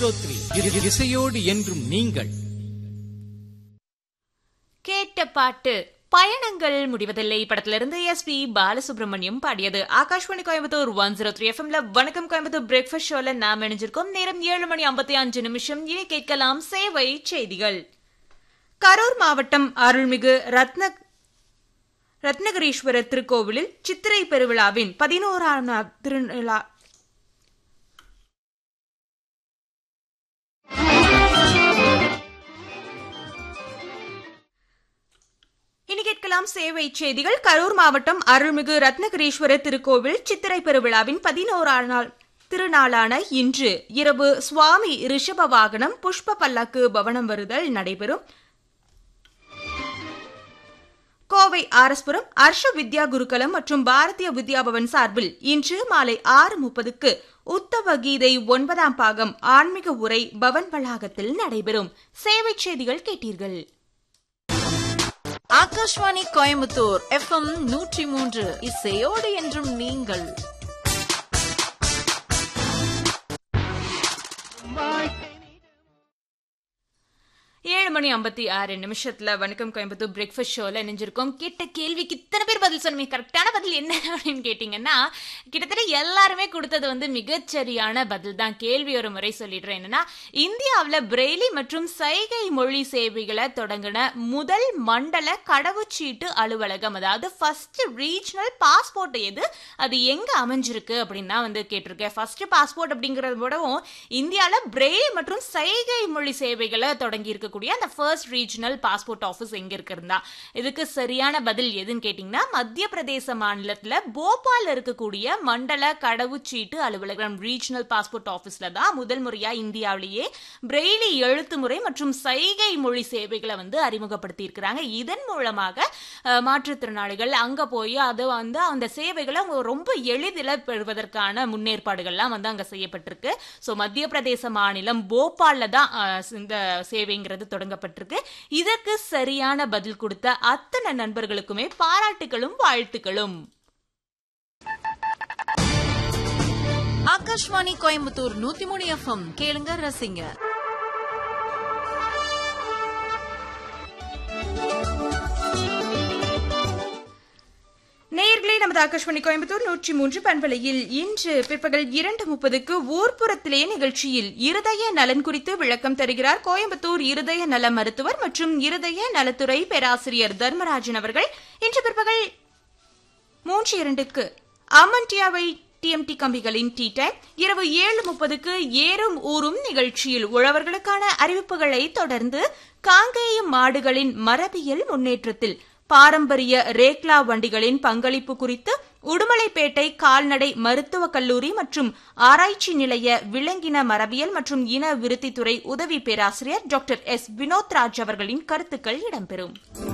ஸ்தோத்ரி. இ- இசையோடு என்றும் நீங்கள் கேட்ட பாட்டு பயணங்கள் முடிவதில்லை படத்திலிருந்து எஸ் பி பாலசுப்ரமணியம் பாடியது Akashvani Coimbatore one zero three எஃப்எம்ல வணக்கம் கோயம்புத்தூர் பிரேக்ஃபாஸ்ட் ஷோல நாம் இணைஞ்சிருக்கோம் நேரம் ஏழு மணி ஐம்பத்தி அஞ்சு நிமிஷம் இனி கேட்கலாம் சேவை செய்திகள் கரூர் மாவட்டம் அருள்மிகு ரத்ன ரத்னகிரீஸ்வரர் திருக்கோவிலில் சித்திரை பெருவிழாவின் பதினோராம் நாள் திருவிழா இனி கேட்கலாம் சேவை செய்திகள் கரூர் மாவட்டம் அருள்மிகு ரத்னகிரீஸ்வரர் திருக்கோவில் சித்திரை பெருவிழாவின் பதினோராம் நாள் திருநாளான இன்று இரவு சுவாமி ரிஷப வாகனம் புஷ்ப பல்லக்கு பவனம் வருதல் நடைபெறும் கோவை ஆரஸ்புரம் அர்ஷ வித்யா குருகுலம் மற்றும் பாரதிய வித்யா பவன் சார்பில் இன்று மாலை ஆறு முப்பதுக்கு உத்தவ கீதை ஒன்பதாம் பாகம் ஆன்மீக உரை பவன் வளாகத்தில் நடைபெறும் சேவை செய்திகள் கேட்டீர்கள் ஆகாஷ்வாணி கோயம்புத்தூர் எஃப்எம் நூற்றி மூன்று இசையோடு என்றும் நீங்கள் ஏழு மணி ஐம்பத்தி ஆறு நிமிஷத்துல வணக்கம் கோயம்புத்தூர் பிரேக்ஃபாஸ்ட் ஷோல இணைஞ்சிருக்கோம் கேட்ட கேள்விக்கு இத்தனை பேர் பதில் சொன்னீங்க கரெக்டான பதில் என்ன அப்படின்னு கேட்டீங்கன்னா கிட்டத்தட்ட எல்லாருமே கொடுத்தது வந்து மிகச்சரியான பதில் தான் கேள்வி ஒரு முறை சொல்லிடுறேன் என்னன்னா இந்தியாவில் பிரெய்லி மற்றும் சைகை மொழி சேவைகளை தொடங்கின முதல் மண்டல கடவுச்சீட்டு அலுவலகம் அதாவது ஃபர்ஸ்ட் ரீஜனல் பாஸ்போர்ட் எது அது எங்க அமைஞ்சிருக்கு அப்படின்னு தான் வந்து கேட்டிருக்கேன் ஃபர்ஸ்ட் பாஸ்போர்ட் அப்படிங்கறத விடவும் இந்தியாவில் பிரெய்லி மற்றும் சைகை மொழி சேவைகளை தொடங்கி இருக்கக்கூடிய அந்த ஃபர்ஸ்ட் ரீஜனல் பாஸ்போர்ட் ஆஃபீஸ் எங்க இருக்குறதா இதுக்கு சரியான பதில் எதுன்னு கேட்டீங்கன்னா மத்திய பிரதேச மாநிலத்துல போபால் இருக்கக்கூடிய மண்டல கடவுச்சீட்டு அலுவலகம் ரீஜனல் பாஸ்போர்ட் ஆஃபீஸ்ல தான் முதல் முறையா இந்தியாவிலேயே பிரெய்லி எழுத்து முறை மற்றும் சைகை மொழி சேவைகளை வந்து அறிமுகப்படுத்தி இருக்கிறாங்க இதன் மூலமாக அஹ், மாற்றுத்திறனாளிகள் அங்க போய் அது வந்து அந்த சேவைகளை அவங்க ரொம்ப எளிதில் பெறுவதற்கான முன்னேற்பாடுகள்லாம் வந்து அங்க செய்யப்பட்டிருக்கு ஸோ மத்திய பிரதேச மாநிலம் போபால்ல தான் அஹ், இந்த சேவைங்கிறது தொடங்கப்பட்டிருக்கு இதற்கு சரியான பதில் கொடுத்த அத்தனை நண்பர்களுக்குமே பாராட்டுகளும் வாழ்த்துக்களும் ஆகாஷ்வாணி கோயம்புத்தூர் நூத்தி மூணு எஃப்எம் கேளுங்க ரசிங்க நேயர்களே நமது ஆகாஷ்வாணி கோயம்புத்தூர் நூற்றி மூன்று பண்பலையில் இன்று பிற்பகல் இரண்டு முப்பதுக்கு ஊர்ப்புறத்திலே நிகழ்ச்சியில் இருதய நலன் குறித்து விளக்கம் தருகிறார் கோயம்புத்தூர் இருதய நல மருத்துவர் மற்றும் இருதய நலத்துறை பேராசிரியர் தர்மராஜன் அவர்கள் இன்று பிற்பகல் மூன்று இரண்டுக்கு அமன்டியாவை டிஎம்டி கம்பிகளின் டீ டைம் இரவு ஏழு முப்பதுக்கு ஏறும் ஊரும் நிகழ்ச்சியில் உழவர்களுக்கான அறிவிப்புகளை தொடர்ந்து காங்கேயம் மாடுகளின் மரபியல் முன்னேற்றத்தில் பாரம்பரிய ரேக்லா வண்டிகளின் பங்களிப்பு குறித்து உடுமலைப்பேட்டை கால்நடை மருத்துவக் கல்லூரி மற்றும் ஆராய்ச்சி நிலைய விலங்கின மரபியல் மற்றும் இன விருத்தித்துறை உதவி பேராசிரியர் டாக்டர் எஸ் வினோத் ராஜ் அவர்களின் கருத்துக்கள் இடம்பெறும்